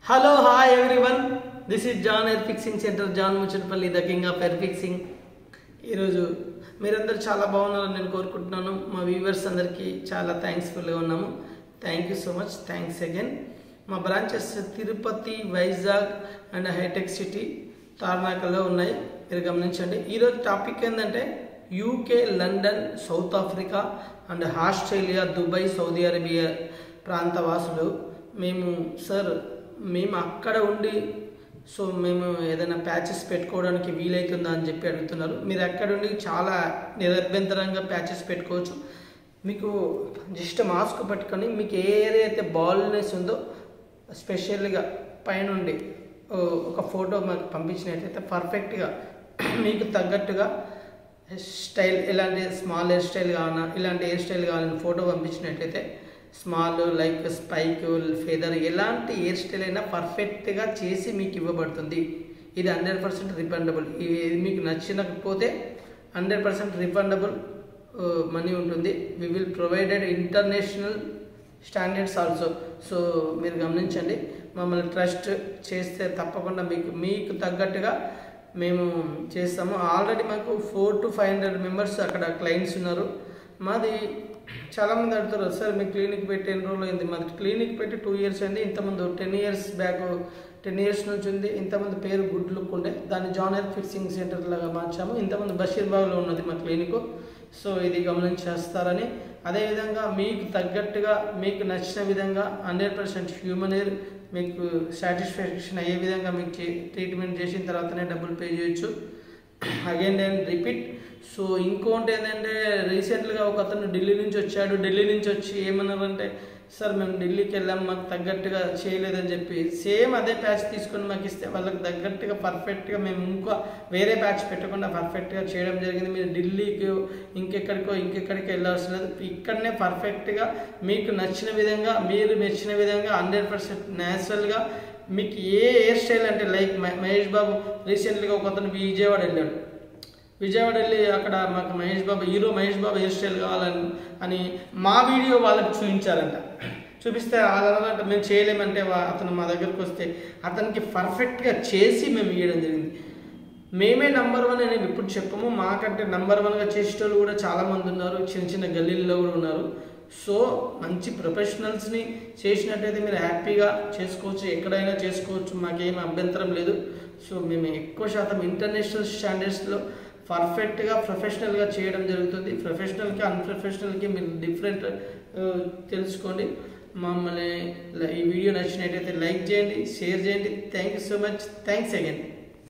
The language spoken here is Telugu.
hello hi everyone this is John hair fixing centre John Muchatapalli the king of hair fixing ఈరోజు మీరందరూ చాలా బాగున్నారని నేను కోరుకుంటున్నాను మా వ్యూవర్స్ అందరికీ చాలా థ్యాంక్స్ఫుల్గా ఉన్నాము thank you so much thanks again మా branches Tirupati Vizag and hitech city తార్నాకలో ఉన్నాయి మీరు గమనించండి ఈరోజు టాపిక్ ఏంటంటే UK London South Africa and Australia Dubai Saudi Arabia ప్రాంత వాసులు మేము సార్ మేము అక్కడ ఉండి సో మేము ఏదైనా ప్యాచెస్ పెట్టుకోవడానికి వీలవుతుందా అని చెప్పి అడుగుతున్నారు మీరు అక్కడ ఉండి చాలా నిరభ్యంతరంగా ప్యాచెస్ పెట్టుకోవచ్చు మీకు జస్ట్ మాస్క్ పట్టుకొని మీకు ఏ ఏరియా అయితే బాల్నెస్ ఉందో స్పెషల్గా పైనుండి ఓ, ఒక ఫోటో మాకు పంపించినట్టయితే పర్ఫెక్ట్గా మీకు తగ్గట్టుగా స్టైల్ ఇలాంటి స్మాల్ హెయిర్ స్టైల్ కావాలన్నా ఇలాంటి హెయిర్ స్టైల్ కావాలని ఫోటో పంపించినట్టయితే స్మాల్ లైక్ స్పైక్ ఫెదర్ ఎలాంటి హెయిర్ స్టైల్ అయినా పర్ఫెక్ట్గా చేసి మీకు ఇవ్వబడుతుంది ఇది హండ్రెడ్ పర్సెంట్ రిఫండబుల్ ఇది మీకు నచ్చకపోతే హండ్రెడ్ పర్సెంట్ రిఫండబుల్ మనీ ఉంటుంది we will provided international standards also so మీరు గమనించండి మమ్మల్ని ట్రస్ట్ చేస్తే తప్పకుండా మీకు మీకు తగ్గట్టుగా మేము చేస్తాము ఆల్రెడీ మాకు four to five hundred members అక్కడ క్లయింట్స్ ఉన్నారు మాది చాలామంది అడుగుతారు సార్ మీ క్లినిక్ పెట్టి ఎన్ని రోజులు అయింది మాది క్లినిక్ పెట్టి టూ ఇయర్స్ అయింది ఇంతకుముందు ten years back ten years నుంచి ఉంది ఇంతమంది పేరు గుడ్ లుక్ ఉండే దాన్ని జానర్ ఫిక్సింగ్ సెంటర్ లాగా మార్చాము ఇంతమంది బషీర్బాగ్లో ఉన్నది మా క్లినిక్ సో ఇది గమనించేస్తారని అదేవిధంగా మీకు తగ్గట్టుగా మీకు నచ్చిన విధంగా హండ్రెడ్ పర్సెంట్ హ్యూమన్ ఎయిర్ మీకు సాటిస్ఫాక్షన్ అయ్యే విధంగా మీకు చే- ట్రీట్మెంట్ చేసిన తర్వాతనే డబ్బులు పే చేయొచ్చు అగైన్ నేను రిపీట్ సో ఇంకోటి ఏంటంటే రీసెంట్గా ఒక అతను ఢిల్లీ నుంచి వచ్చాడు ఢిల్లీ నుంచి వచ్చి ఏమన్నారంటే సార్ మేము ఢిల్లీకి వెళ్ళాం మాకు తగ్గట్టుగా చేయలేదని చెప్పి సేమ్ అదే ప్యాచ్ తీసుకొని మాకు ఇస్తే వాళ్ళకి తగ్గట్టుగా పర్ఫెక్ట్గా మేము ఇంకా వేరే ప్యాచ్ పెట్టకుండా పర్ఫెక్ట్గా చేయడం జరిగింది మీరు ఢిల్లీకి ఇంకెక్కడికో ఇంకెక్కడికి వెళ్ళాల్సిన లేదు ఇక్కడనే పర్ఫెక్ట్గా మీకు నచ్చిన విధంగా మీరు మెచ్చిన విధంగా హండ్రెడ్ పర్సెంట్ న్యాచురల్గా మీకు ఏ హెయిర్ స్టైల్ అంటే లైక్ మహేష్ బాబు రీసెంట్గా ఒక అతను విజయవాడ వెళ్ళాడు విజయవాడ వెళ్ళి అక్కడ మాకు Mahesh Babu hero Mahesh Babu hair style కావాలని అని మా వీడియో వాళ్ళకి చూపించారంట చూపిస్తే అదనమాట మేము చేయలేమంటే వా- అతను మా దగ్గరకు వస్తే అతనికి పర్ఫెక్ట్గా చేసి మేము ఇవ్వడం జరిగింది మేమే నంబర్ వన్ అని ఎప్పుడు చెప్పము మాకంటే నంబర్ వన్గా చేసేటోళ్ళు కూడా చాలామంది ఉన్నారు చిన్న చిన్న గల్లీల్లో కూడా ఉన్నారు సో మంచి ప్రొఫెషనల్స్ని చేసినట్టయితే మీరు హ్యాపీగా చేసుకోవచ్చు ఎక్కడైనా చేసుకోవచ్చు మాకేం అభ్యంతరం లేదు సో మేము ఎక్కువ శాతం ఇంటర్నేషనల్ స్టాండర్డ్స్లో పర్ఫెక్ట్గా ప్రొఫెషనల్గా చేయడం జరుగుతుంది ప్రొఫెషనల్కి అన్ప్రొఫెషనల్కి మీరు డిఫరెంట్ తెలుసుకోండి మమ్మల్ని ఈ వీడియో నచ్చినట్టయితే లైక్ చేయండి షేర్ చేయండి thank you so much thanks again